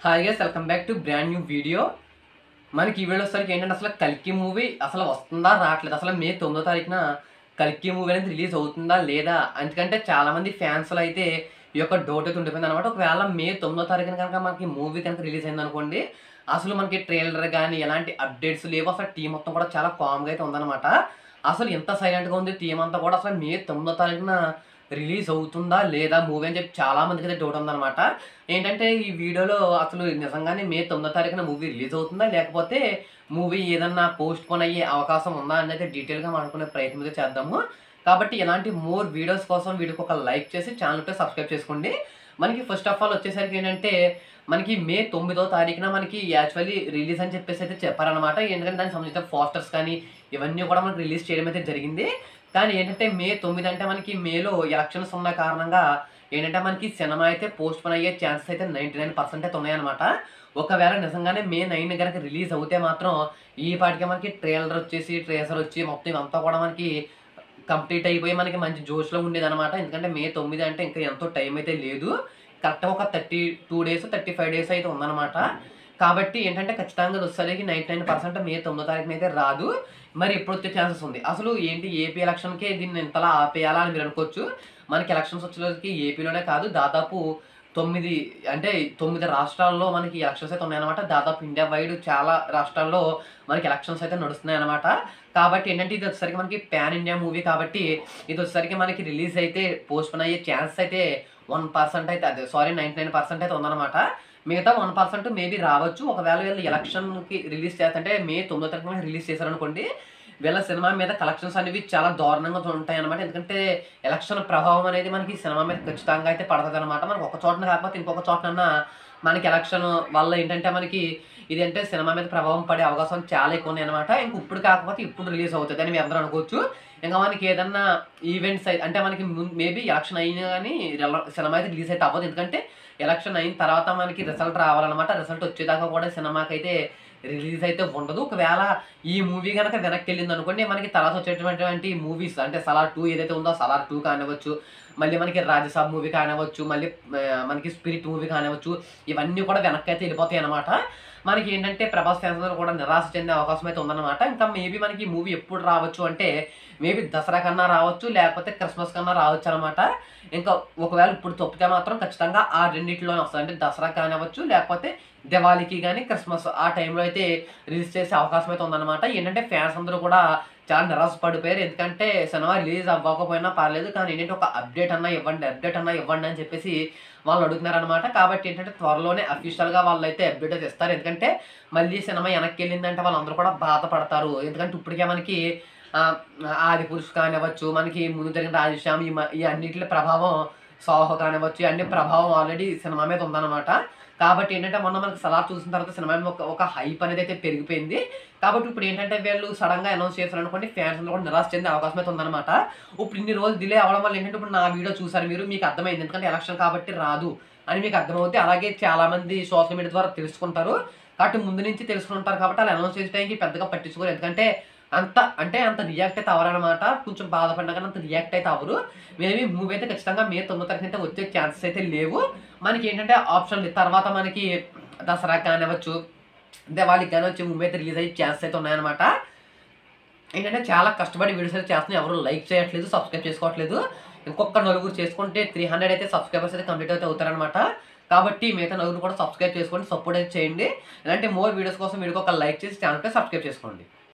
hi guys welcome back to brand new video మనకి ఈ video వచ్చేసరికి ఏంటంటే అసలు కల్కి మూవీ అసలు వస్తుందా రావట్లేదు అసలు మే తొమ్మిదో తారీఖున కల్కి మూవీ అనేది రిలీజ్ అవుతుందా లేదా ఎందుకంటే చాలా మంది ఫ్యాన్స్లో అయితే ఈ యొక్క డౌట్ అయితే ఉండిపోయింది అనమాట ఒకవేళ మే తొమ్మిదో తారీఖున కనుక మనకి మూవీ కనుక రిలీజ్ అయింది అనుకోండి అసలు మనకి ట్రైలర్ కానీ ఎలాంటి అప్డేట్స్ లేవు అసలు టీం మొత్తం కూడా చాలా కామ్గా అయితే ఉందన్నమాట అసలు ఎంత సైలెంట్గా ఉంది టీం అంతా కూడా అసలు మే తొమ్మిదో తారీఖున రిలీజ్ అవుతుందా లేదా మూవీ అని చెప్పి చాలా మందికి అయితే డౌట్ ఉందన్నమాట ఏంటంటే ఈ వీడియోలో అసలు నిజంగానే మే తొమ్మిదో తారీఖున మూవీ రిలీజ్ అవుతుందా లేకపోతే మూవీ ఏదన్నా పోస్ట్ పోన్ అయ్యే అవకాశం ఉందా అని అయితే డీటెయిల్గా మాట్లాడుకునే ప్రయత్నం అయితే చేద్దాము కాబట్టి ఇలాంటి మోర్ వీడియోస్ కోసం వీడియోకి ఒక లైక్ చేసి ఛానల్పై సబ్స్క్రైబ్ చేసుకోండి మనకి ఫస్ట్ ఆఫ్ ఆల్ వచ్చేసరికి ఏంటంటే మనకి మే తొమ్మిదో తారీఖున మనకి యాక్చువల్లీ రిలీజ్ అని చెప్పేసి అయితే చెప్పారనమాట ఎందుకంటే దానికి సంబంధించిన పోస్టర్స్ కానీ ఇవన్నీ కూడా మనకి రిలీజ్ చేయడం అయితే జరిగింది కానీ ఏంటంటే మే తొమ్మిది అంటే మనకి మేలో ఎలక్షన్స్ ఉన్న కారణంగా ఏంటంటే మనకి సినిమా అయితే పోస్ట్ పోన్ అయ్యే ఛాన్సెస్ అయితే నైంటీ నైన్ పర్సెంట్ అయితే ఉన్నాయన్నమాట ఒకవేళ నిజంగానే మే నైన్ కనుక రిలీజ్ అవుతే మాత్రం ఈ పాటికి మనకి ట్రైలర్ వచ్చేసి ట్రేసర్ వచ్చి మొత్తం ఇవంతా కూడా మనకి కంప్లీట్ అయిపోయి మనకి మంచి జోష్లో ఉండేది అనమాట ఎందుకంటే మే తొమ్మిది అంటే ఇంకా ఎంతో టైం అయితే లేదు కరెక్ట్గా ఒక thirty two days thirty five days అయితే ఉందన్నమాట కాబట్టి ఏంటంటే ఖచ్చితంగా ఇది వచ్చేసరికి నైంటీ నైన్ పర్సెంట్ మే తొమ్మిదో తారీఖున అయితే రాదు మరి ఎప్పుడు వచ్చే ఛాన్సెస్ ఉంది అసలు ఏంటి ఏపీ ఎలక్షన్కే దీన్ని ఇంతలా ఆపేయాలా అని మీరు అనుకోవచ్చు మనకి ఎలక్షన్స్ వచ్చేసరికి ఏపీలోనే కాదు దాదాపు తొమ్మిది అంటే తొమ్మిది రాష్ట్రాల్లో మనకి ఎలక్షన్స్ అయితే ఉన్నాయన్నమాట దాదాపు ఇండియా వైడ్ చాలా రాష్ట్రాల్లో మనకి ఎలక్షన్స్ అయితే నడుస్తున్నాయి అనమాట కాబట్టి ఏంటంటే ఇది వచ్చేసరికి మనకి పాన్ ఇండియా మూవీ కాబట్టి ఇది వచ్చేసరికి మనకి రిలీజ్ అయితే పోస్ట్ పోన్ అయ్యే ఛాన్స్ అయితే వన్ పర్సెంట్ అయితే అదే సారీ నైంటీ నైన్ పర్సెంట్ అయితే ఉందన్నమాట మిగతా వన్ పర్సెంట్ మేబీ రావచ్చు ఒకవేళ వీళ్ళు ఎలక్షన్కి రిలీజ్ చేస్తుంటే మే తొమ్మిదో తారీఖున రిలీజ్ చేశారనుకోండి వీళ్ళ సినిమా మీద కలెక్షన్స్ అనేవి చాలా దారుణంగా ఉంటాయి అనమాట ఎందుకంటే ఎలక్షన్ ప్రభావం అనేది మనకి సినిమా మీద ఖచ్చితంగా అయితే పడుతుంది అనమాట మనకి ఒక చోటన కాకపోతే ఇంకొక చోటన మనకి ఎలక్షన్ వల్ల ఏంటంటే మనకి ఇదంటే సినిమా మీద ప్రభావం పడే అవకాశం చాలా ఎక్కువ ఉన్నాయి అనమాట ఇంక ఇప్పుడు కాకపోతే ఇప్పుడు రిలీజ్ అవుతుంది అని మీ అందరూ అనుకోవచ్చు ఇంకా మనకి ఏదన్నా ఈవెంట్స్ అయితే అంటే మనకి మేబీ ఎలక్షన్ అయినా కానీ సినిమా అయితే రిలీజ్ అయితే అవ్వదు ఎందుకంటే ఎలక్షన్ అయిన తర్వాత మనకి రిజల్ట్ రావాలన్నమాట రిజల్ట్ వచ్చేదాకా కూడా సినిమాకి అయితే రిలీజ్ అయితే ఉండదు ఒకవేళ ఈ మూవీ కనుక వెనక్కి వెళ్ళింది అనుకోండి మనకి తర్వాత వచ్చేటటువంటి మూవీస్ అంటే సలార్ టూ ఏదైతే ఉందో సలార్ టూ కానివ్వచ్చు మళ్ళీ మనకి రాజ్యసభ మూవీ కానివ్వచ్చు మళ్ళీ ఆ, మనకి స్పిరిట్ మూవీ కానివ్వచ్చు ఇవన్నీ కూడా వెనక్కి అయితే వెళ్ళిపోతాయి అనమాట మనకి ఏంటంటే ప్రభాస్ ఫ్యాన్స్ అందరూ కూడా నిరాశ చెందే అవకాశం అయితే ఉందన్నమాట ఇంకా మేబీ మనకి ఈ మూవీ ఎప్పుడు రావచ్చు అంటే మేబీ దసరా కన్నా రావచ్చు లేకపోతే క్రిస్మస్ కన్నా రావచ్చు అనమాట ఇంకా ఒకవేళ ఇప్పుడు తప్పితే మాత్రం ఖచ్చితంగా ఆ రెండింటిలోనే వస్తుంది అంటే దసరా కానివ్వచ్చు లేకపోతే దివాళీకి కానీ క్రిస్మస్ ఆ టైంలో అయితే రిలీజ్ చేసే అవకాశం అయితే ఉందన్నమాట ఏంటంటే ఫ్యాన్స్ అందరూ కూడా చాలా నిరాశ పడిపోయారు ఎందుకంటే సినిమా రిలీజ్ అవ్వకపోయినా పర్లేదు కానీ ఏంటంటే ఒక అప్డేట్ అన్నా ఇవ్వండి అప్డేట్ అన్నా ఇవ్వండి అని చెప్పేసి వాళ్ళు అడుగుతున్నారనమాట కాబట్టి ఏంటంటే త్వరలోనే అఫీషియల్గా వాళ్ళు అయితే అప్డేట్ అయితే ఇస్తారు ఎందుకంటే మళ్ళీ సినిమా వెనక్కి వెళ్ళిందంటే వాళ్ళందరూ కూడా బాధపడతారు ఎందుకంటే ఇప్పటికే మనకి ఆ, ఆది పురుష్ కానివ్వచ్చు మనకి ముందు జరిగిన రాజశ్యామ్ ఈ మ- ఈ అన్నింటి ప్రభావం సాహో కానివ్వచ్చు ఈ అన్ని ప్రభావం ఆల్రెడీ సినిమా మీద ఉందన్నమాట కాబట్టి ఏంటంటే మొన్న మనకి సలార్ చూసిన తర్వాత సినిమా మీద ఒక ఒక హైప్ అనేది అయితే పెరిగిపోయింది కాబట్టి ఇప్పుడు ఏంటంటే వీళ్ళు సడన్గా అనౌన్స్ చేశారు అనుకోండి ఫ్యాన్స్ అందరూ కూడా నిరాశ చెందే అవకాశం అయితే ఉందన్నమాట ఇప్పుడు ఇన్ని రోజులు డిలే అవ్వడం వల్ల ఏంటంటే ఇప్పుడు నా వీడియో చూసారు మీరు మీకు అర్థమైంది ఎందుకంటే ఎలక్షన్ కాబట్టి రాదు అని మీకు అర్థమవుతుంది అలాగే చాలా మంది సోషల్ మీడియా ద్వారా తెలుసుకుంటారు కాబట్టి ముందు నుంచి తెలుసుకుంటారు కాబట్టి అలా అనౌన్స్ చేసే టైంకి పెద్దగా పట్టించుకోరు ఎందుకంటే అంత అంటే అంత రియాక్ట్ అయితే అవ్వరనమాట కొంచెం బాధపడినా కానీ అంత రియాక్ట్ అయితే అవ్వరు మేబీ మూవీ అయితే ఖచ్చితంగా మే తొమ్మిది తారీఖు అయితే వచ్చే ఛాన్సెస్ అయితే లేవు మనకి ఏంటంటే ఆప్షన్లు తర్వాత మనకి దసరా కానివ్వచ్చు దివాళీకి కానీ వచ్చి మూవీ అయితే రిలీజ్ అయ్యే ఛాన్సెస్ అయితే ఉన్నాయన్నమాట ఏంటంటే చాలా కష్టపడి వీడియోస్ అయితే చేస్తున్నాం ఎవరు లైక్ చేయట్లేదు సబ్స్క్రైబ్ చేసుకోవట్లేదు ఇంకొక నలుగురు చేసుకుంటే త్రీ హండ్రెడ్ అయితే సబ్స్క్రైబర్స్ అయితే కంప్లీట్ అయితే అవుతారనమాట కాబట్టి మిగతా నలుగురు కూడా సబ్స్క్రైబ్ చేసుకోండి సపోర్ట్ అయితే చేయండి ఇలాంటి మోర్ వీడియోస్ కోసం వీడియోకి ఒక లైక్ చేసి ఛానల్పై సబ్స్క్రైబ్ చేసుకోండి